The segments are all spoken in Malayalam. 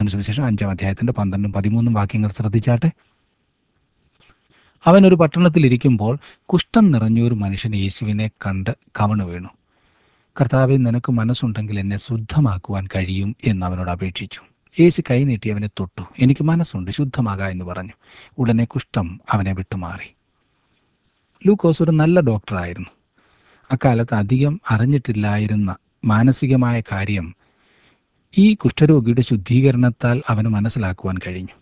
സുവിശേഷം അഞ്ചാം അധ്യായത്തിന്റെ പന്ത്രണ്ടും പതിമൂന്നും വാക്യങ്ങൾ ശ്രദ്ധിച്ചാട്ടെ അവൻ ഒരു പട്ടണത്തിലിരിക്കുമ്പോൾ കുഷ്ഠം നിറഞ്ഞൊരു മനുഷ്യൻ യേശുവിനെ കണ്ട് കവണു വീണു കർത്താവെ നിനക്ക് മനസ്സുണ്ടെങ്കിൽ എന്നെ ശുദ്ധമാക്കുവാൻ കഴിയും എന്ന് അവനോട് അപേക്ഷിച്ചു യേശു കൈനീട്ടി അവനെ തൊട്ടു എനിക്ക് മനസ്സുണ്ട് ശുദ്ധമാകാ എന്ന് പറഞ്ഞു ഉടനെ കുഷ്ഠം അവനെ വിട്ടുമാറി ലൂക്കോസ് ഒരു നല്ല ഡോക്ടറായിരുന്നു അക്കാലത്ത് അധികം അറിഞ്ഞിട്ടില്ലായിരുന്ന മാനസികമായ കാര്യം ഈ കുഷ്ഠരോഗിയുടെ ശുദ്ധീകരണത്താൽ അവന് മനസ്സിലാക്കുവാൻ കഴിഞ്ഞു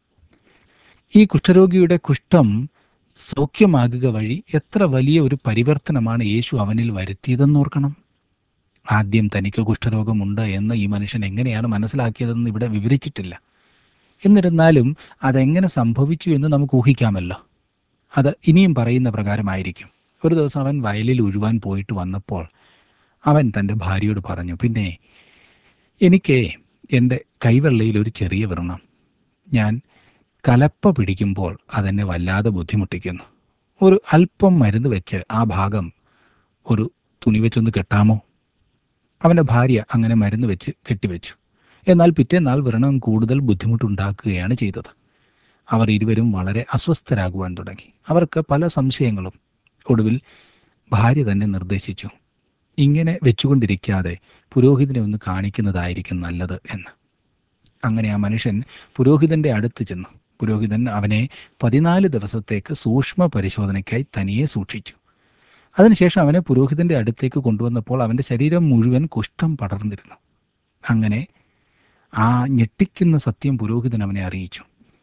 ഈ കുഷ്ഠരോഗിയുടെ കുഷ്ഠം സൗഖ്യമാകുക വഴി എത്ര വലിയ ഒരു പരിവർത്തനമാണ് യേശു അവനിൽ വരുത്തിയതെന്നോർക്കണം ആദ്യം തനിക്ക് കുഷ്ഠരോഗമുണ്ട് എന്ന് ഈ മനുഷ്യൻ എങ്ങനെയാണ് മനസ്സിലാക്കിയതെന്ന് ഇവിടെ വിവരിച്ചിട്ടില്ല എന്നിരുന്നാലും അതെങ്ങനെ സംഭവിച്ചു എന്ന് നമുക്ക് ഊഹിക്കാമല്ലോ അത് ഇനിയും പറയുന്ന പ്രകാരമായിരിക്കും ഒരു ദിവസം അവൻ വയലിൽ ഉഴുവാൻ പോയിട്ട് വന്നപ്പോൾ അവൻ തൻ്റെ ഭാര്യയോട് പറഞ്ഞു പിന്നെ എനിക്ക് എൻ്റെ കൈവെള്ളയിൽ ഒരു ചെറിയ വ്രണം ഞാൻ കലപ്പ പിടിക്കുമ്പോൾ അതെന്നെ വല്ലാതെ ബുദ്ധിമുട്ടിക്കുന്നു ഒരു അല്പം മരുന്ന് വെച്ച് ആ ഭാഗം ഒരു തുണി വെച്ചൊന്ന് കെട്ടാമോ അവൻ്റെ ഭാര്യ അങ്ങനെ മരുന്ന് വെച്ച് കെട്ടിവെച്ചു എന്നാൽ പിറ്റേന്നാൾ വ്രണം കൂടുതൽ ബുദ്ധിമുട്ടുണ്ടാക്കുകയാണ് ചെയ്തത് അവർ ഇരുവരും വളരെ അസ്വസ്ഥരാകുവാൻ തുടങ്ങി അവർക്ക് പല സംശയങ്ങളും ഒടുവിൽ ഭാര്യ തന്നെ നിർദ്ദേശിച്ചു ഇങ്ങനെ വെച്ചുകൊണ്ടിരിക്കാതെ പുരോഹിതനെ ഒന്ന് കാണിക്കുന്നതായിരിക്കും നല്ലത് എന്ന് അങ്ങനെ ആ മനുഷ്യൻ പുരോഹിതന്റെ അടുത്ത് ചെന്നു പുരോഹിതൻ അവനെ പതിനാല് ദിവസത്തേക്ക് സൂക്ഷ്മ പരിശോധനയ്ക്കായി തനിയെ സൂക്ഷിച്ചു അതിനുശേഷം അവനെ പുരോഹിതന്റെ അടുത്തേക്ക് കൊണ്ടുവന്നപ്പോൾ അവന്റെ ശരീരം മുഴുവൻ കുഷ്ഠം പടർന്നിരുന്നു അങ്ങനെ ആ ഞെട്ടിക്കുന്ന സത്യം പുരോഹിതൻ അവനെ അറിയിച്ചു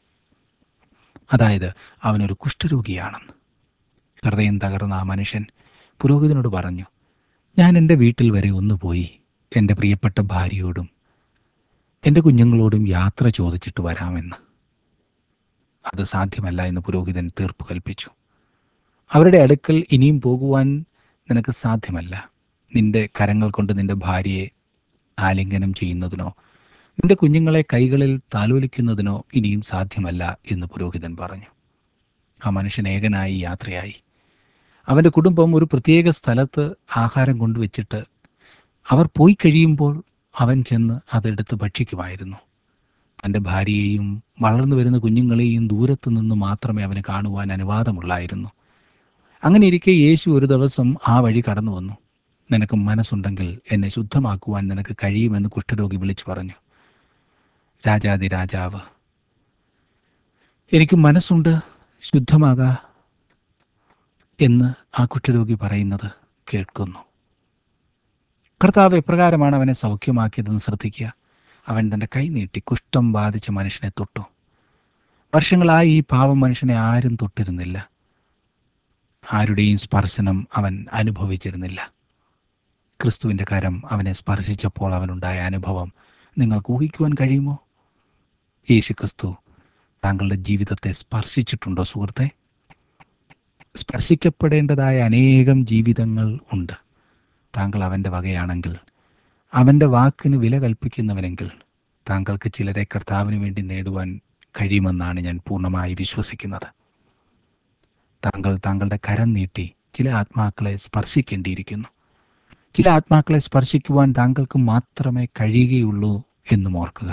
അതായത് അവനൊരു കുഷ്ഠരോഗിയാണെന്ന് ഹൃദയം തകർന്ന ആ മനുഷ്യൻ പുരോഹിതനോട് പറഞ്ഞു ഞാൻ എൻ്റെ വീട്ടിൽ വരെ ഒന്ന് പോയി എൻ്റെ പ്രിയപ്പെട്ട ഭാര്യയോടും എൻ്റെ കുഞ്ഞുങ്ങളോടും യാത്ര ചോദിച്ചിട്ട് വരാമെന്ന് അത് സാധ്യമല്ല എന്ന് പുരോഹിതൻ തീർപ്പ് കൽപ്പിച്ചു അവരുടെ അടുക്കൽ ഇനിയും പോകുവാൻ നിനക്ക് സാധ്യമല്ല നിന്റെ കരങ്ങൾ കൊണ്ട് നിന്റെ ഭാര്യയെ ആലിംഗനം ചെയ്യുന്നതിനോ നിന്റെ കുഞ്ഞുങ്ങളെ കൈകളിൽ താലോലിക്കുന്നതിനോ ഇനിയും സാധ്യമല്ല എന്ന് പുരോഹിതൻ പറഞ്ഞു ആ മനുഷ്യൻ ഏകനായി യാത്രയായി അവൻ്റെ കുടുംബം ഒരു പ്രത്യേക സ്ഥലത്ത് ആഹാരം കൊണ്ടുവച്ചിട്ട് അവർ പോയി കഴിയുമ്പോൾ അവൻ ചെന്ന് അതെടുത്ത് ഭക്ഷിക്കുമായിരുന്നു തൻ്റെ ഭാര്യയെയും വളർന്നു വരുന്ന കുഞ്ഞുങ്ങളെയും ദൂരത്തു നിന്ന് മാത്രമേ അവന് കാണുവാൻ അനുവാദമുള്ളായിരുന്നു അങ്ങനെ ഇരിക്കെ യേശു ഒരു ദിവസം ആ വഴി കടന്നു വന്നു നിനക്ക് മനസ്സുണ്ടെങ്കിൽ എന്നെ ശുദ്ധമാക്കുവാൻ നിനക്ക് കഴിയുമെന്ന് കുഷ്ഠരോഗി വിളിച്ചു പറഞ്ഞു രാജാതി രാജാവ് എനിക്ക് മനസ്സുണ്ട് ശുദ്ധമാകാ എന്ന് ആ കുഷ്ഠരോഗി പറയുന്നത് കേൾക്കുന്നു കർത്താവ് എപ്രകാരമാണ് അവനെ സൗഖ്യമാക്കിയതെന്ന് ശ്രദ്ധിക്കുക അവൻ തൻ്റെ കൈ നീട്ടി കുഷ്ഠം ബാധിച്ച മനുഷ്യനെ തൊട്ടു വർഷങ്ങളായി ഈ പാവം മനുഷ്യനെ ആരും തൊട്ടിരുന്നില്ല ആരുടെയും സ്പർശനം അവൻ അനുഭവിച്ചിരുന്നില്ല ക്രിസ്തുവിൻ്റെ കരം അവനെ സ്പർശിച്ചപ്പോൾ അവനുണ്ടായ അനുഭവം നിങ്ങൾക്ക് ഊഹിക്കുവാൻ കഴിയുമോ യേശു ക്രിസ്തു താങ്കളുടെ ജീവിതത്തെ സ്പർശിച്ചിട്ടുണ്ടോ സുഹൃത്തെ സ്പർശിക്കപ്പെടേണ്ടതായ അനേകം ജീവിതങ്ങൾ ഉണ്ട് താങ്കൾ അവൻ്റെ വകയാണെങ്കിൽ അവൻ്റെ വാക്കിന് വില കൽപ്പിക്കുന്നവനെങ്കിൽ താങ്കൾക്ക് ചിലരെ കർത്താവിന് വേണ്ടി നേടുവാൻ കഴിയുമെന്നാണ് ഞാൻ പൂർണ്ണമായി വിശ്വസിക്കുന്നത് താങ്കൾ താങ്കളുടെ കരം നീട്ടി ചില ആത്മാക്കളെ സ്പർശിക്കേണ്ടിയിരിക്കുന്നു ചില ആത്മാക്കളെ സ്പർശിക്കുവാൻ താങ്കൾക്ക് മാത്രമേ കഴിയുകയുള്ളൂ എന്നും ഓർക്കുക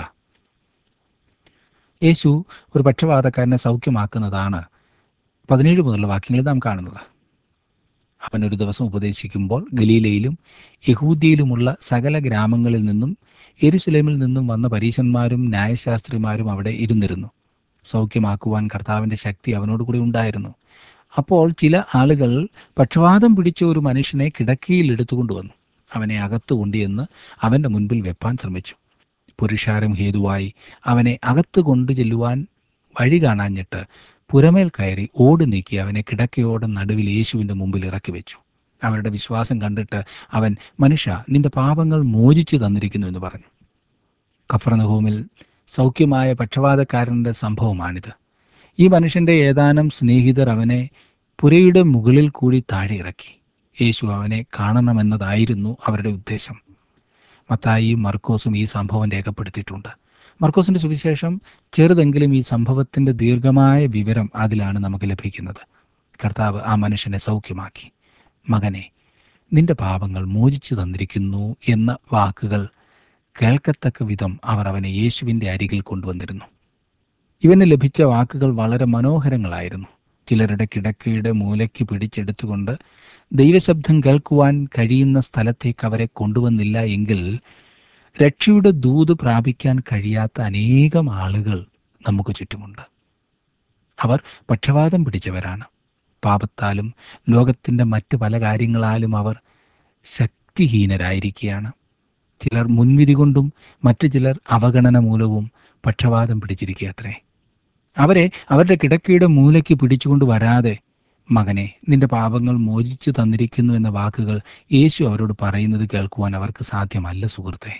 യേശു ഒരു പക്ഷപാതക്കാരനെ സൗഖ്യമാക്കുന്നതാണ് പതിനേഴ് മുതലുള്ള വാക്യങ്ങളിൽ നാം കാണുന്നത് അവൻ ഒരു ദിവസം ഉപദേശിക്കുമ്പോൾ ഗലീലയിലും യഹൂദിയിലുമുള്ള സകല ഗ്രാമങ്ങളിൽ നിന്നും എരുസലേമിൽ നിന്നും വന്ന പരീശന്മാരും ന്യായശാസ്ത്രിമാരും അവിടെ ഇരുന്നിരുന്നു സൗഖ്യമാക്കുവാൻ കർത്താവിൻ്റെ ശക്തി അവനോട് കൂടി ഉണ്ടായിരുന്നു അപ്പോൾ ചില ആളുകൾ പക്ഷപാതം പിടിച്ച ഒരു മനുഷ്യനെ കിടക്കയിൽ എടുത്തുകൊണ്ടുവന്നു അവനെ അകത്തു കൊണ്ടുചെന്ന് അവൻ്റെ മുൻപിൽ വെപ്പാൻ ശ്രമിച്ചു പുരുഷാരം ഹേതുവായി അവനെ അകത്ത് കൊണ്ടു ചെല്ലുവാൻ വഴി കാണാഞ്ഞിട്ട് പുരമേൽ കയറി ഓടി നീക്കി അവനെ കിടക്കയോടെ നടുവിൽ യേശുവിൻ്റെ മുമ്പിൽ ഇറക്കി വെച്ചു അവരുടെ വിശ്വാസം കണ്ടിട്ട് അവൻ മനുഷ്യ നിന്റെ പാപങ്ങൾ മോചിച്ചു തന്നിരിക്കുന്നു എന്ന് പറഞ്ഞു കഫർനഹൂമിൽ സൗഖ്യമായ പക്ഷപാതക്കാരൻ്റെ സംഭവമാണിത് ഈ മനുഷ്യന്റെ ഏതാനും സ്നേഹിതർ അവനെ പുരയുടെ മുകളിൽ കൂടി താഴെ ഇറക്കി യേശു അവനെ കാണണമെന്നതായിരുന്നു അവരുടെ ഉദ്ദേശം മത്തായിയും മർക്കോസും ഈ സംഭവം രേഖപ്പെടുത്തിയിട്ടുണ്ട് മർക്കോസിന്റെ സുവിശേഷം ചെറുതെങ്കിലും ഈ സംഭവത്തിന്റെ ദീർഘമായ വിവരം അതിലാണ് നമുക്ക് ലഭിക്കുന്നത് കർത്താവ് ആ മനുഷ്യനെ സൗഖ്യമാക്കി മകനെ നിന്റെ പാപങ്ങൾ മോചിച്ചു തന്നിരിക്കുന്നു എന്ന വാക്കുകൾ കേൾക്കത്തക്ക വിധം അവർ അവനെ യേശുവിൻ്റെ അരികിൽ കൊണ്ടുവന്നിരുന്നു ഇവന് ലഭിച്ച വാക്കുകൾ വളരെ മനോഹരങ്ങളായിരുന്നു ചിലരുടെ കിടക്കയുടെ മൂലയ്ക്ക് പിടിച്ചെടുത്തുകൊണ്ട് ദൈവശബ്ദം കേൾക്കുവാൻ കഴിയുന്ന സ്ഥലത്തേക്ക് അവരെ കൊണ്ടുവന്നില്ല എങ്കിൽ രക്ഷയുടെ ദൂത് പ്രാപിക്കാൻ കഴിയാത്ത അനേകം ആളുകൾ നമുക്ക് ചുറ്റുമുണ്ട് അവർ പക്ഷപാതം പിടിച്ചവരാണ് പാപത്താലും ലോകത്തിൻ്റെ മറ്റ് പല കാര്യങ്ങളാലും അവർ ശക്തിഹീനരായിരിക്കുകയാണ് ചിലർ മുൻവിധി കൊണ്ടും മറ്റു ചിലർ അവഗണന മൂലവും പക്ഷപാതം പിടിച്ചിരിക്കുകയത്രേ അവരെ അവരുടെ കിടക്കയുടെ മൂലയ്ക്ക് പിടിച്ചുകൊണ്ട് വരാതെ മകനെ നിന്റെ പാപങ്ങൾ മോചിച്ചു തന്നിരിക്കുന്നു എന്ന വാക്കുകൾ യേശു അവരോട് പറയുന്നത് കേൾക്കുവാൻ അവർക്ക് സാധ്യമല്ല സുഹൃത്തെ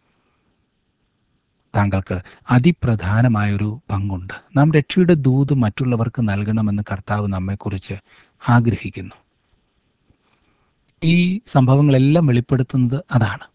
താങ്കൾക്ക് അതിപ്രധാനമായൊരു പങ്കുണ്ട് നാം രക്ഷയുടെ ദൂത് മറ്റുള്ളവർക്ക് നൽകണമെന്ന് കർത്താവ് നമ്മെക്കുറിച്ച് ആഗ്രഹിക്കുന്നു ഈ സംഭവങ്ങളെല്ലാം വെളിപ്പെടുത്തുന്നത് അതാണ്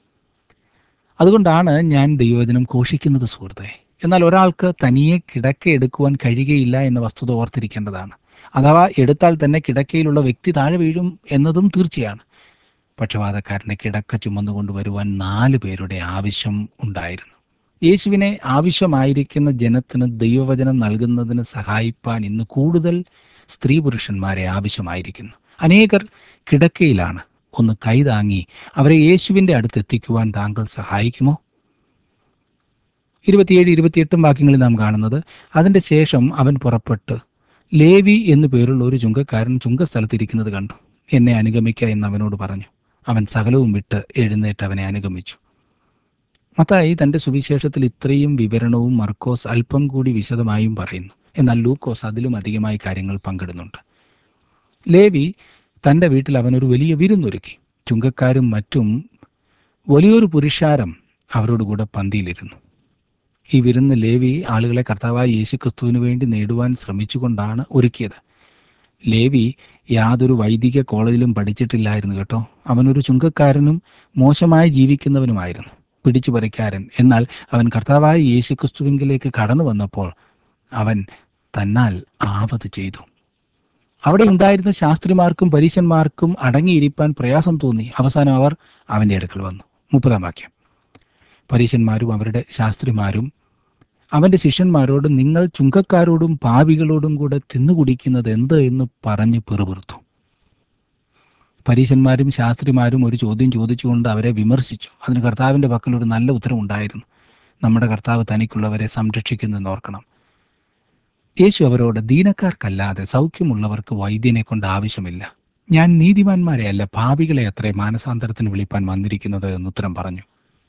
അതുകൊണ്ടാണ് ഞാൻ ദൈവവചനം ഘോഷിക്കുന്നത് സുഹൃത്തെ എന്നാൽ ഒരാൾക്ക് തനിയെ കിടക്ക എടുക്കുവാൻ കഴിയുകയില്ല എന്ന വസ്തുത ഓർത്തിരിക്കേണ്ടതാണ് അഥവാ എടുത്താൽ തന്നെ കിടക്കയിലുള്ള വ്യക്തി താഴെ വീഴും എന്നതും തീർച്ചയാണ് പക്ഷപാതക്കാരനെ കിടക്ക ചുമന്നുകൊണ്ട് വരുവാൻ നാല് പേരുടെ ആവശ്യം ഉണ്ടായിരുന്നു യേശുവിനെ ആവശ്യമായിരിക്കുന്ന ജനത്തിന് ദൈവവചനം നൽകുന്നതിന് സഹായിപ്പാൻ ഇന്ന് കൂടുതൽ സ്ത്രീ പുരുഷന്മാരെ ആവശ്യമായിരിക്കുന്നു അനേകർ കിടക്കയിലാണ് ഒന്ന് കൈതാങ്ങി അവരെ യേശുവിൻ്റെ അടുത്ത് എത്തിക്കുവാൻ താങ്കൾ സഹായിക്കുമോ ഇരുപത്തിയേഴ് ഇരുപത്തിയെട്ടും വാക്യങ്ങളിൽ നാം കാണുന്നത് അതിൻ്റെ ശേഷം അവൻ പുറപ്പെട്ട് ലേവി എന്നു പേരുള്ള ഒരു ചുങ്കക്കാരൻ ചുങ്കസ്ഥലത്തിരിക്കുന്നത് കണ്ടു എന്നെ അനുഗമിക്ക എന്ന് അവനോട് പറഞ്ഞു അവൻ സകലവും വിട്ട് എഴുന്നേറ്റ് അവനെ അനുഗമിച്ചു മത്തായി തൻ്റെ സുവിശേഷത്തിൽ ഇത്രയും വിവരണവും മർക്കോസ് അല്പം കൂടി വിശദമായും പറയുന്നു എന്നാൽ ലൂക്കോസ് അതിലും അധികമായി കാര്യങ്ങൾ പങ്കിടുന്നുണ്ട് ലേവി തൻ്റെ വീട്ടിൽ അവനൊരു വലിയ വിരുന്നൊരുക്കി ചുങ്കക്കാരും മറ്റും വലിയൊരു പുരുഷാരം അവരോടുകൂടെ പന്തിയിലിരുന്നു ഈ വിരുന്ന് ലേവി ആളുകളെ കർത്താവായ യേശു ക്രിസ്തുവിന് വേണ്ടി നേടുവാൻ ശ്രമിച്ചുകൊണ്ടാണ് ഒരുക്കിയത് ലേവി യാതൊരു വൈദിക കോളേജിലും പഠിച്ചിട്ടില്ലായിരുന്നു കേട്ടോ അവനൊരു ചുങ്കക്കാരനും മോശമായി ജീവിക്കുന്നവനുമായിരുന്നു പിടിച്ചുപറിക്കാരൻ എന്നാൽ അവൻ കർത്താവായ യേശു ക്രിസ്തുവിങ്കിലേക്ക് കടന്നു വന്നപ്പോൾ അവൻ തന്നാൽ ആവത് ചെയ്തു അവിടെ ഉണ്ടായിരുന്ന ശാസ്ത്രിമാർക്കും പരീശന്മാർക്കും അടങ്ങിയിരിക്കാൻ പ്രയാസം തോന്നി അവസാനം അവർ അവൻ്റെ അടുക്കൽ വന്നു മുപ്പതാം വാക്യം പരീശന്മാരും അവരുടെ ശാസ്ത്രിമാരും അവൻ്റെ ശിഷ്യന്മാരോട് നിങ്ങൾ ചുങ്കക്കാരോടും പാവികളോടും കൂടെ തിന്നുകുടിക്കുന്നത് എന്ത് എന്ന് പറഞ്ഞ് പെറുപിറുത്തു പരീശന്മാരും ശാസ്ത്രിമാരും ഒരു ചോദ്യം ചോദിച്ചുകൊണ്ട് അവരെ വിമർശിച്ചു അതിന് കർത്താവിൻ്റെ പക്കൽ ഒരു നല്ല ഉത്തരം ഉണ്ടായിരുന്നു നമ്മുടെ കർത്താവ് തനിക്കുള്ളവരെ സംരക്ഷിക്കുന്നെന്ന് ഓർക്കണം യേശു അവരോട് ദീനക്കാർക്കല്ലാതെ സൗഖ്യമുള്ളവർക്ക് വൈദ്യനെ കൊണ്ട് ആവശ്യമില്ല ഞാൻ നീതിമാന്മാരെ അല്ല ഭാവികളെ അത്രേ മാനസാന്തരത്തിന് വിളിപ്പാൻ വന്നിരിക്കുന്നത് എന്ന് ഉത്തരം പറഞ്ഞു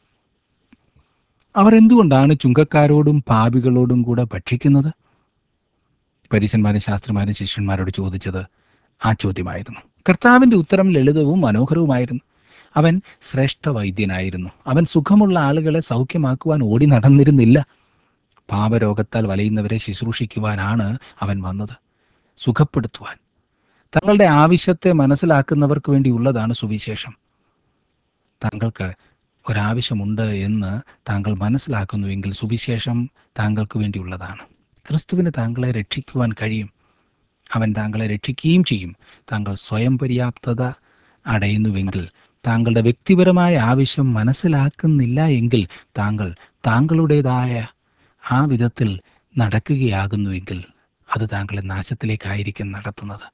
അവർ എന്തുകൊണ്ടാണ് ചുങ്കക്കാരോടും പാപികളോടും കൂടെ ഭക്ഷിക്കുന്നത് പരീശന്മാരും ശാസ്ത്രിമാരും ശിഷ്യന്മാരോട് ചോദിച്ചത് ആ ചോദ്യമായിരുന്നു കർത്താവിൻ്റെ ഉത്തരം ലളിതവും മനോഹരവുമായിരുന്നു അവൻ ശ്രേഷ്ഠ വൈദ്യനായിരുന്നു അവൻ സുഖമുള്ള ആളുകളെ സൗഖ്യമാക്കുവാൻ ഓടി നടന്നിരുന്നില്ല പാപരോഗത്താൽ വലയുന്നവരെ ശുശ്രൂഷിക്കുവാനാണ് അവൻ വന്നത് സുഖപ്പെടുത്തുവാൻ തങ്ങളുടെ ആവശ്യത്തെ മനസ്സിലാക്കുന്നവർക്ക് വേണ്ടിയുള്ളതാണ് സുവിശേഷം താങ്കൾക്ക് ഒരാവശ്യമുണ്ട് എന്ന് താങ്കൾ മനസ്സിലാക്കുന്നുവെങ്കിൽ സുവിശേഷം താങ്കൾക്ക് വേണ്ടിയുള്ളതാണ് ക്രിസ്തുവിന് താങ്കളെ രക്ഷിക്കുവാൻ കഴിയും അവൻ താങ്കളെ രക്ഷിക്കുകയും ചെയ്യും താങ്കൾ സ്വയം പര്യാപ്തത അടയുന്നുവെങ്കിൽ താങ്കളുടെ വ്യക്തിപരമായ ആവശ്യം മനസ്സിലാക്കുന്നില്ല എങ്കിൽ താങ്കൾ താങ്കളുടേതായ ആ വിധത്തിൽ നടക്കുകയാകുന്നുവെങ്കിൽ അത് താങ്കളെ നാശത്തിലേക്കായിരിക്കും നടത്തുന്നത്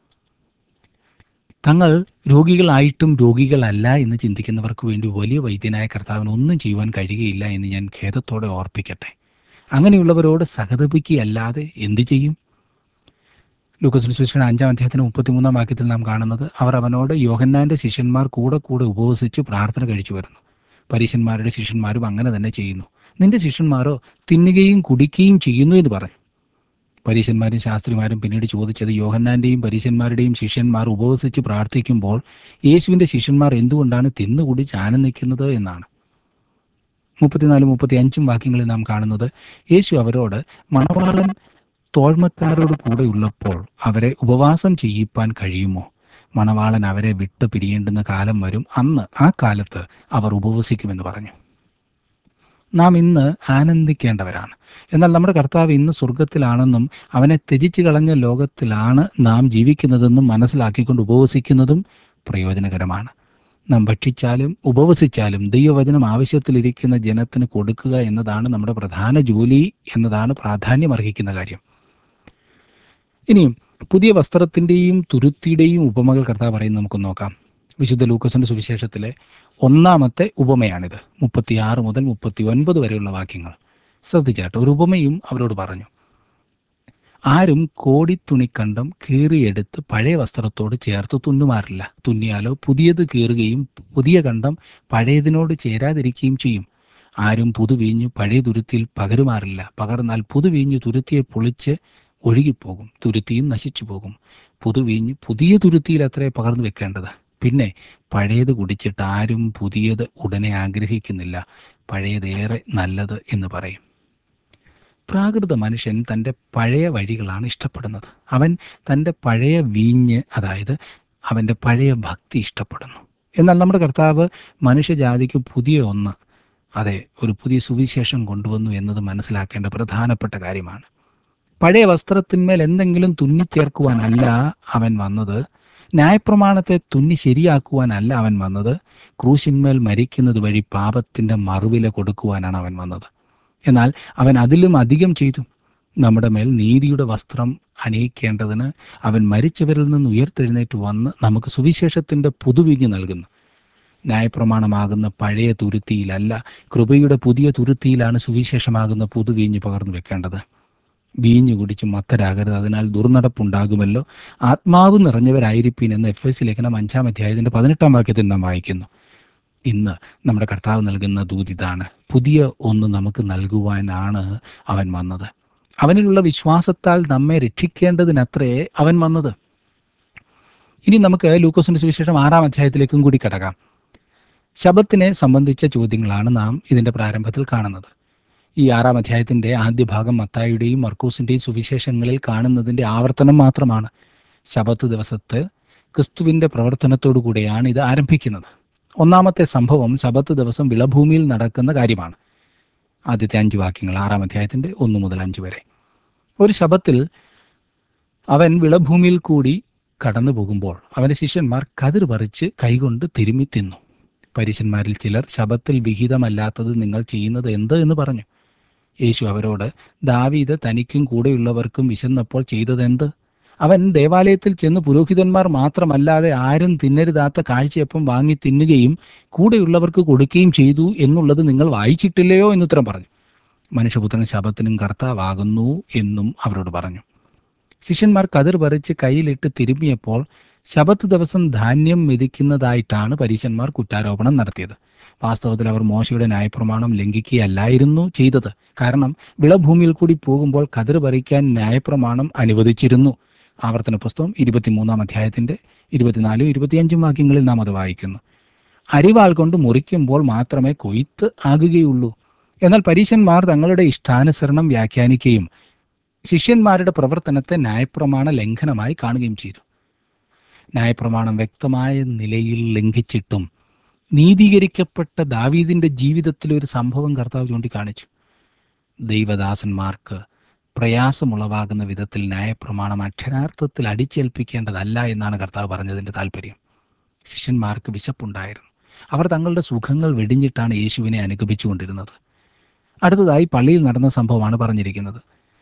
തങ്ങൾ രോഗികളായിട്ടും രോഗികളല്ല എന്ന് ചിന്തിക്കുന്നവർക്ക് വേണ്ടി വലിയ വൈദ്യനായ കർത്താവിന് ഒന്നും ചെയ്യുവാൻ കഴിയുകയില്ല എന്ന് ഞാൻ ഖേദത്തോടെ ഓർപ്പിക്കട്ടെ അങ്ങനെയുള്ളവരോട് സഹതപിക്കുകയല്ലാതെ എന്തു ചെയ്യും ലൂക്കസ് സുവിശേഷം അഞ്ചാം അധ്യായത്തിന് മുപ്പത്തിമൂന്നാം വാക്യത്തിൽ നാം കാണുന്നത് അവർ അവനോട് യോഹന്നാന്റെ ശിഷ്യന്മാർ കൂടെ കൂടെ ഉപവസിച്ച് പ്രാർത്ഥന കഴിച്ചു വരുന്നു പരീശന്മാരുടെ ശിഷ്യന്മാരും അങ്ങനെ തന്നെ ചെയ്യുന്നു നിന്റെ ശിഷ്യന്മാരോ തിന്നുകയും കുടിക്കുകയും ചെയ്യുന്നു എന്ന് പറഞ്ഞു പരീശന്മാരും ശാസ്ത്രിമാരും പിന്നീട് ചോദിച്ചത് യോഹന്നാന്റെയും പരീശന്മാരുടെയും ശിഷ്യന്മാർ ഉപവസിച്ച് പ്രാർത്ഥിക്കുമ്പോൾ യേശുവിന്റെ ശിഷ്യന്മാർ എന്തുകൊണ്ടാണ് തിന്നുകുടിച്ച് ആനന്ദിക്കുന്നത് എന്നാണ് മുപ്പത്തിനാല് മുപ്പത്തി അഞ്ചും വാക്യങ്ങളിൽ നാം കാണുന്നത് യേശു അവരോട് മണവാളൻ തോഴ്മക്കാരോട് കൂടെ ഉള്ളപ്പോൾ അവരെ ഉപവാസം ചെയ്യിപ്പാൻ കഴിയുമോ മണവാളൻ അവരെ വിട്ട് പിരിയേണ്ടുന്ന കാലം വരും അന്ന് ആ കാലത്ത് അവർ ഉപവസിക്കുമെന്ന് പറഞ്ഞു നാം ഇന്ന് ആനന്ദിക്കേണ്ടവരാണ് എന്നാൽ നമ്മുടെ കർത്താവ് ഇന്ന് സ്വർഗത്തിലാണെന്നും അവനെ ത്യജിച്ചു കളഞ്ഞ ലോകത്തിലാണ് നാം ജീവിക്കുന്നതെന്നും മനസ്സിലാക്കിക്കൊണ്ട് ഉപവസിക്കുന്നതും പ്രയോജനകരമാണ് നാം ഭക്ഷിച്ചാലും ഉപവസിച്ചാലും ദൈവവചനം ആവശ്യത്തിലിരിക്കുന്ന ജനത്തിന് കൊടുക്കുക എന്നതാണ് നമ്മുടെ പ്രധാന ജോലി എന്നതാണ് പ്രാധാന്യം അർഹിക്കുന്ന കാര്യം ഇനിയും പുതിയ വസ്ത്രത്തിൻ്റെയും തുരുത്തിയുടെയും ഉപമകൾ കർത്താവ് പറയുന്നത് നമുക്ക് നോക്കാം വിശുദ്ധ ലൂക്കസിന്റെ സുവിശേഷത്തിലെ ഒന്നാമത്തെ ഉപമയാണിത് മുപ്പത്തിയാറ് മുതൽ മുപ്പത്തി ഒൻപത് വരെയുള്ള വാക്യങ്ങൾ ശ്രദ്ധിച്ചാട്ട് ഒരു ഉപമയും അവരോട് പറഞ്ഞു ആരും കോടിത്തുണിക്കണ്ടം കീറിയെടുത്ത് പഴയ വസ്ത്രത്തോട് ചേർത്ത് തുന്നുമാറില്ല തുന്നിയാലോ പുതിയത് കീറുകയും പുതിയ കണ്ടം പഴയതിനോട് ചേരാതിരിക്കുകയും ചെയ്യും ആരും പുതുവീഞ്ഞു പഴയ തുരുത്തിയിൽ പകരുമാറില്ല പകർന്നാൽ പുതുവീഞ്ഞു തുരുത്തിയെ പൊളിച്ച് ഒഴുകിപ്പോകും തുരുത്തിയും നശിച്ചു പോകും പുതുവീഞ്ഞ് പുതിയ തുരുത്തിയിൽ അത്രേ പകർന്നു വെക്കേണ്ടത് പിന്നെ പഴയത് കുടിച്ചിട്ട് ആരും പുതിയത് ഉടനെ ആഗ്രഹിക്കുന്നില്ല പഴയതേറെ നല്ലത് എന്ന് പറയും പ്രാകൃത മനുഷ്യൻ തൻ്റെ പഴയ വഴികളാണ് ഇഷ്ടപ്പെടുന്നത് അവൻ തൻ്റെ പഴയ വീഞ്ഞ് അതായത് അവൻ്റെ പഴയ ഭക്തി ഇഷ്ടപ്പെടുന്നു എന്നാൽ നമ്മുടെ കർത്താവ് മനുഷ്യജാതിക്ക് പുതിയ ഒന്ന് അതെ ഒരു പുതിയ സുവിശേഷം കൊണ്ടുവന്നു എന്നത് മനസ്സിലാക്കേണ്ട പ്രധാനപ്പെട്ട കാര്യമാണ് പഴയ വസ്ത്രത്തിന്മേൽ എന്തെങ്കിലും തുന്നിച്ചേർക്കുവാനല്ല അവൻ വന്നത് ന്യായപ്രമാണത്തെ തുന്നി ശരിയാക്കുവാനല്ല അവൻ വന്നത് ക്രൂശിന്മേൽ മരിക്കുന്നത് വഴി പാപത്തിന്റെ മറുവില കൊടുക്കുവാനാണ് അവൻ വന്നത് എന്നാൽ അവൻ അതിലും അധികം ചെയ്തു നമ്മുടെ മേൽ നീതിയുടെ വസ്ത്രം അണിയിക്കേണ്ടതിന് അവൻ മരിച്ചവരിൽ നിന്ന് ഉയർത്തെഴുന്നേറ്റ് വന്ന് നമുക്ക് സുവിശേഷത്തിന്റെ പുതുവിഞ്ഞ് നൽകുന്നു ന്യായപ്രമാണമാകുന്ന പഴയ തുരുത്തിയിലല്ല കൃപയുടെ പുതിയ തുരുത്തിയിലാണ് സുവിശേഷമാകുന്ന പുതുവീഞ്ഞ് പകർന്നു വെക്കേണ്ടത് വീഞ്ഞു കുടിച്ച് മത്തരാകരുത് അതിനാൽ ദുർനടപ്പുണ്ടാകുമല്ലോ ആത്മാവ് നിറഞ്ഞവരായിരിപ്പീൻ എന്ന് എഫ് എസ് ലേഖനം അഞ്ചാം അധ്യായത്തിന്റെ പതിനെട്ടാം വാക്യത്തിൽ നാം വായിക്കുന്നു ഇന്ന് നമ്മുടെ കർത്താവ് നൽകുന്ന ദൂതിതാണ് പുതിയ ഒന്ന് നമുക്ക് നൽകുവാനാണ് അവൻ വന്നത് അവനിലുള്ള വിശ്വാസത്താൽ നമ്മെ രക്ഷിക്കേണ്ടതിനത്രേ അവൻ വന്നത് ഇനി നമുക്ക് ലൂക്കോസിന്റെ സുവിശേഷം ആറാം അധ്യായത്തിലേക്കും കൂടി കടക്കാം ശബത്തിനെ സംബന്ധിച്ച ചോദ്യങ്ങളാണ് നാം ഇതിന്റെ പ്രാരംഭത്തിൽ കാണുന്നത് ഈ ആറാം അധ്യായത്തിന്റെ ആദ്യ ഭാഗം മത്തായിയുടെയും മർക്കൂസിന്റെയും സുവിശേഷങ്ങളിൽ കാണുന്നതിന്റെ ആവർത്തനം മാത്രമാണ് ശബത്ത് ദിവസത്തെ ക്രിസ്തുവിന്റെ പ്രവർത്തനത്തോടു കൂടെയാണ് ഇത് ആരംഭിക്കുന്നത് ഒന്നാമത്തെ സംഭവം ശബത്ത് ദിവസം വിളഭൂമിയിൽ നടക്കുന്ന കാര്യമാണ് ആദ്യത്തെ അഞ്ച് വാക്യങ്ങൾ ആറാം അധ്യായത്തിന്റെ ഒന്ന് മുതൽ അഞ്ച് വരെ ഒരു ശബത്തിൽ അവൻ വിളഭൂമിയിൽ കൂടി കടന്നു പോകുമ്പോൾ അവന്റെ ശിഷ്യന്മാർ കതിർ പറിച്ച് കൈകൊണ്ട് തിരുമ്മി തിന്നു പരീശന്മാരിൽ ചിലർ ശബത്തിൽ വിഹിതമല്ലാത്തത് നിങ്ങൾ ചെയ്യുന്നത് എന്ത് എന്ന് പറഞ്ഞു യേശു അവരോട് ദാവീദ് തനിക്കും കൂടെയുള്ളവർക്കും വിശന്നപ്പോൾ ചെയ്തതെന്ത് അവൻ ദേവാലയത്തിൽ ചെന്ന് പുരോഹിതന്മാർ മാത്രമല്ലാതെ ആരും തിന്നരുതാത്ത കാഴ്ചയപ്പം വാങ്ങി തിന്നുകയും കൂടെയുള്ളവർക്ക് കൊടുക്കുകയും ചെയ്തു എന്നുള്ളത് നിങ്ങൾ വായിച്ചിട്ടില്ലയോ എന്നുത്തരം പറഞ്ഞു മനുഷ്യപുത്രൻ ശബത്തിനും കർത്താവാകുന്നു എന്നും അവരോട് പറഞ്ഞു ശിഷ്യന്മാർ കതിർ പറിച്ച് കയ്യിലിട്ട് തിരുമ്മിയപ്പോൾ ശബത്ത് ദിവസം ധാന്യം മെതിക്കുന്നതായിട്ടാണ് പരീശന്മാർ കുറ്റാരോപണം നടത്തിയത് വാസ്തവത്തിൽ അവർ മോശയുടെ ന്യായപ്രമാണം ലംഘിക്കുകയല്ലായിരുന്നു ചെയ്തത് കാരണം വിളഭൂമിയിൽ കൂടി പോകുമ്പോൾ കതിർ പറിക്കാൻ ന്യായപ്രമാണം അനുവദിച്ചിരുന്നു ആവർത്തന പുസ്തകം ഇരുപത്തിമൂന്നാം അധ്യായത്തിന്റെ ഇരുപത്തിനാലും ഇരുപത്തിയഞ്ചും വാക്യങ്ങളിൽ നാം അത് വായിക്കുന്നു അരിവാൾ കൊണ്ട് മുറിക്കുമ്പോൾ മാത്രമേ കൊയ്ത്ത് ആകുകയുള്ളൂ എന്നാൽ പരീശന്മാർ തങ്ങളുടെ ഇഷ്ടാനുസരണം വ്യാഖ്യാനിക്കുകയും ശിഷ്യന്മാരുടെ പ്രവർത്തനത്തെ ന്യായപ്രമാണ ലംഘനമായി കാണുകയും ചെയ്തു ന്യായപ്രമാണം വ്യക്തമായ നിലയിൽ ലംഘിച്ചിട്ടും നീതീകരിക്കപ്പെട്ട ദാവീദിന്റെ ജീവിതത്തിൽ ഒരു സംഭവം കർത്താവ് ചൂണ്ടിക്കാണിച്ചു ദൈവദാസന്മാർക്ക് പ്രയാസമുളവാകുന്ന വിധത്തിൽ ന്യായപ്രമാണം അക്ഷരാർത്ഥത്തിൽ അടിച്ചേൽപ്പിക്കേണ്ടതല്ല എന്നാണ് കർത്താവ് പറഞ്ഞതിന്റെ താല്പര്യം ശിഷ്യന്മാർക്ക് വിശപ്പുണ്ടായിരുന്നു അവർ തങ്ങളുടെ സുഖങ്ങൾ വെടിഞ്ഞിട്ടാണ് യേശുവിനെ അനുഗമിച്ചുകൊണ്ടിരുന്നത് അടുത്തതായി പള്ളിയിൽ നടന്ന സംഭവമാണ് പറഞ്ഞിരിക്കുന്നത്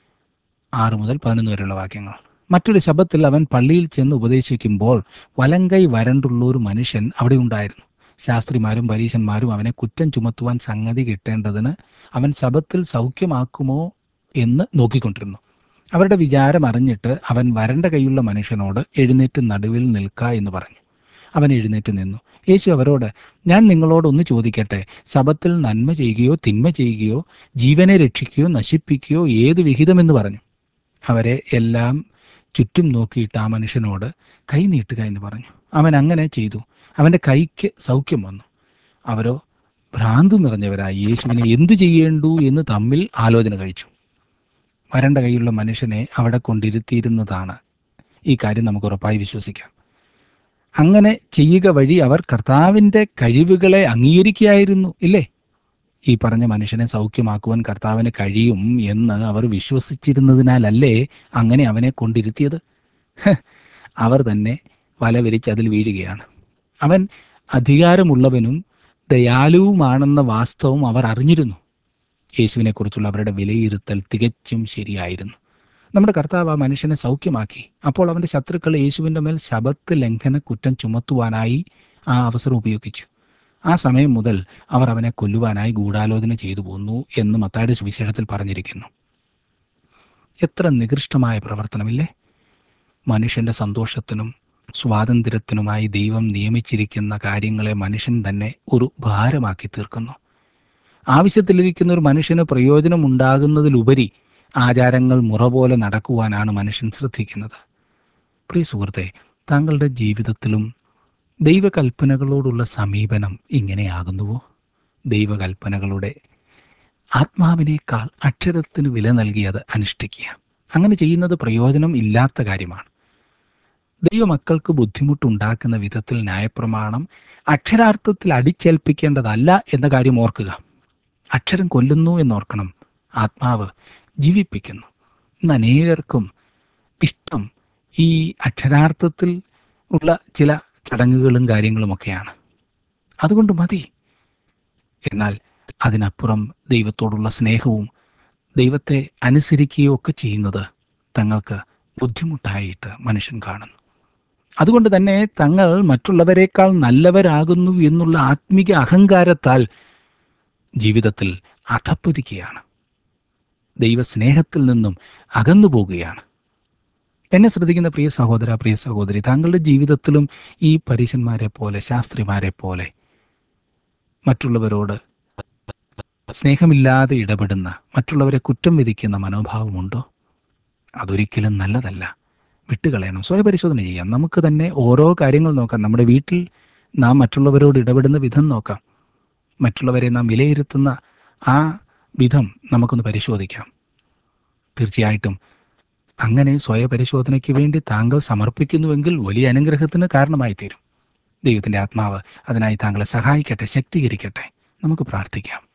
ആറ് മുതൽ പതിനൊന്ന് വരെയുള്ള വാക്യങ്ങൾ മറ്റൊരു ശബത്തിൽ അവൻ പള്ളിയിൽ ചെന്ന് ഉപദേശിക്കുമ്പോൾ വലങ്കൈ വരണ്ടുള്ള ഒരു മനുഷ്യൻ അവിടെ ഉണ്ടായിരുന്നു ശാസ്ത്രിമാരും പരീശന്മാരും അവനെ കുറ്റം ചുമത്തുവാൻ സംഗതി കിട്ടേണ്ടതിന് അവൻ ശബത്തിൽ സൗഖ്യമാക്കുമോ എന്ന് നോക്കിക്കൊണ്ടിരുന്നു അവരുടെ വിചാരം അറിഞ്ഞിട്ട് അവൻ വരണ്ട കൈയുള്ള മനുഷ്യനോട് എഴുന്നേറ്റ് നടുവിൽ നിൽക്ക എന്ന് പറഞ്ഞു അവൻ എഴുന്നേറ്റ് നിന്നു യേശു അവരോട് ഞാൻ നിങ്ങളോട് ഒന്ന് ചോദിക്കട്ടെ ശബത്തിൽ നന്മ ചെയ്യുകയോ തിന്മ ചെയ്യുകയോ ജീവനെ രക്ഷിക്കുകയോ നശിപ്പിക്കുകയോ ഏത് വിഹിതമെന്ന് പറഞ്ഞു അവരെ എല്ലാം ചുറ്റും നോക്കിയിട്ട് ആ മനുഷ്യനോട് കൈ നീട്ടുക എന്ന് പറഞ്ഞു അവൻ അങ്ങനെ ചെയ്തു അവൻ്റെ കൈക്ക് സൗഖ്യം വന്നു അവരോ ഭ്രാന്ത് നിറഞ്ഞവരായി യേശുവിനെ എന്തു ചെയ്യേണ്ടു എന്ന് തമ്മിൽ ആലോചന കഴിച്ചു വരണ്ട കൈയുള്ള മനുഷ്യനെ അവിടെ കൊണ്ടിരുത്തിയിരുന്നതാണ് ഈ കാര്യം നമുക്ക് ഉറപ്പായി വിശ്വസിക്കാം അങ്ങനെ ചെയ്യുക വഴി അവർ കർത്താവിൻ്റെ കഴിവുകളെ അംഗീകരിക്കുകയായിരുന്നു ഇല്ലേ ഈ പറഞ്ഞ മനുഷ്യനെ സൗഖ്യമാക്കുവാൻ കർത്താവിന് കഴിയും എന്ന് അവർ വിശ്വസിച്ചിരുന്നതിനാലല്ലേ അങ്ങനെ അവനെ കൊണ്ടിരുത്തിയത് ഹ്, അവർ തന്നെ വല വിരിച്ച് അതിൽ വീഴുകയാണ് അവൻ അധികാരമുള്ളവനും ദയാലുവുമാണെന്ന വാസ്തവം അവർ അറിഞ്ഞിരുന്നു യേശുവിനെക്കുറിച്ചുള്ള അവരുടെ വിലയിരുത്തൽ തികച്ചും ശരിയായിരുന്നു നമ്മുടെ കർത്താവ് ആ മനുഷ്യനെ സൗഖ്യമാക്കി അപ്പോൾ അവൻ്റെ ശത്രുക്കൾ യേശുവിൻ്റെ മേൽ ശബത്ത് ലംഘന കുറ്റം ചുമത്തുവാനായി ആ അവസരം ഉപയോഗിച്ചു ആ സമയം മുതൽ അവർ അവനെ കൊല്ലുവാനായി ഗൂഢാലോചന ചെയ്തു പോന്നു എന്ന് മത്തായുടെ സുവിശേഷത്തിൽ പറഞ്ഞിരിക്കുന്നു എത്ര നികൃഷ്ടമായ പ്രവർത്തനമില്ലേ മനുഷ്യന്റെ സന്തോഷത്തിനും സ്വാതന്ത്ര്യത്തിനുമായി ദൈവം നിയമിച്ചിരിക്കുന്ന കാര്യങ്ങളെ മനുഷ്യൻ തന്നെ ഒരു ഭാരമാക്കി തീർക്കുന്നു ആവശ്യത്തിലിരിക്കുന്ന ഒരു മനുഷ്യന് പ്രയോജനമുണ്ടാകുന്നതിലുപരി ആചാരങ്ങൾ മുറ പോലെ നടക്കുവാനാണ് മനുഷ്യൻ ശ്രദ്ധിക്കുന്നത് പ്രിയ സുഹൃത്തെ താങ്കളുടെ ജീവിതത്തിലും ദൈവകൽപ്പനകളോടുള്ള സമീപനം ഇങ്ങനെയാകുന്നുവോ ദൈവകൽപ്പനകളുടെ ആത്മാവിനേക്കാൾ അക്ഷരത്തിന് വില നൽകി അത് അനുഷ്ഠിക്കുക അങ്ങനെ ചെയ്യുന്നത് പ്രയോജനം ഇല്ലാത്ത കാര്യമാണ് ദൈവമക്കൾക്ക് ബുദ്ധിമുട്ടുണ്ടാക്കുന്ന വിധത്തിൽ ന്യായപ്രമാണം അക്ഷരാർത്ഥത്തിൽ അടിച്ചേൽപ്പിക്കേണ്ടതല്ല എന്ന കാര്യം ഓർക്കുക അക്ഷരം കൊല്ലുന്നു എന്നോർക്കണം ആത്മാവ് ജീവിപ്പിക്കുന്നു ഇന്ന് അനേകർക്കും ഇഷ്ടം ഈ അക്ഷരാർത്ഥത്തിൽ ഉള്ള ചില ചടങ്ങുകളും കാര്യങ്ങളുമൊക്കെയാണ് അതുകൊണ്ട് മതി എന്നാൽ അതിനപ്പുറം ദൈവത്തോടുള്ള സ്നേഹവും ദൈവത്തെ അനുസരിക്കുകയോ ഒക്കെ ചെയ്യുന്നത് തങ്ങൾക്ക് ബുദ്ധിമുട്ടായിട്ട് മനുഷ്യൻ കാണുന്നു അതുകൊണ്ട് തന്നെ തങ്ങൾ മറ്റുള്ളവരെക്കാൾ നല്ലവരാകുന്നു എന്നുള്ള ആത്മീക അഹങ്കാരത്താൽ ജീവിതത്തിൽ അധപ്പതിക്കുകയാണ് ദൈവസ്നേഹത്തിൽ നിന്നും അകന്നു പോകുകയാണ് എന്നെ ശ്രദ്ധിക്കുന്ന പ്രിയ സഹോദര പ്രിയ സഹോദരി താങ്കളുടെ ജീവിതത്തിലും ഈ പരീശന്മാരെ പോലെ ശാസ്ത്രിമാരെ പോലെ മറ്റുള്ളവരോട് സ്നേഹമില്ലാതെ ഇടപെടുന്ന മറ്റുള്ളവരെ കുറ്റം വിധിക്കുന്ന മനോഭാവമുണ്ടോ അതൊരിക്കലും നല്ലതല്ല വിട്ടുകളയണം സ്വയപരിശോധന ചെയ്യാം നമുക്ക് തന്നെ ഓരോ കാര്യങ്ങൾ നോക്കാം നമ്മുടെ വീട്ടിൽ നാം മറ്റുള്ളവരോട് ഇടപെടുന്ന വിധം നോക്കാം മറ്റുള്ളവരെ നാം വിലയിരുത്തുന്ന ആ വിധം നമുക്കൊന്ന് പരിശോധിക്കാം തീർച്ചയായിട്ടും അങ്ങനെ സ്വയപരിശോധനയ്ക്ക് വേണ്ടി താങ്കൾ സമർപ്പിക്കുന്നുവെങ്കിൽ വലിയ അനുഗ്രഹത്തിന് കാരണമായി തീരും ദൈവത്തിൻ്റെ ആത്മാവ് അതിനായി താങ്കളെ സഹായിക്കട്ടെ ശക്തീകരിക്കട്ടെ നമുക്ക് പ്രാർത്ഥിക്കാം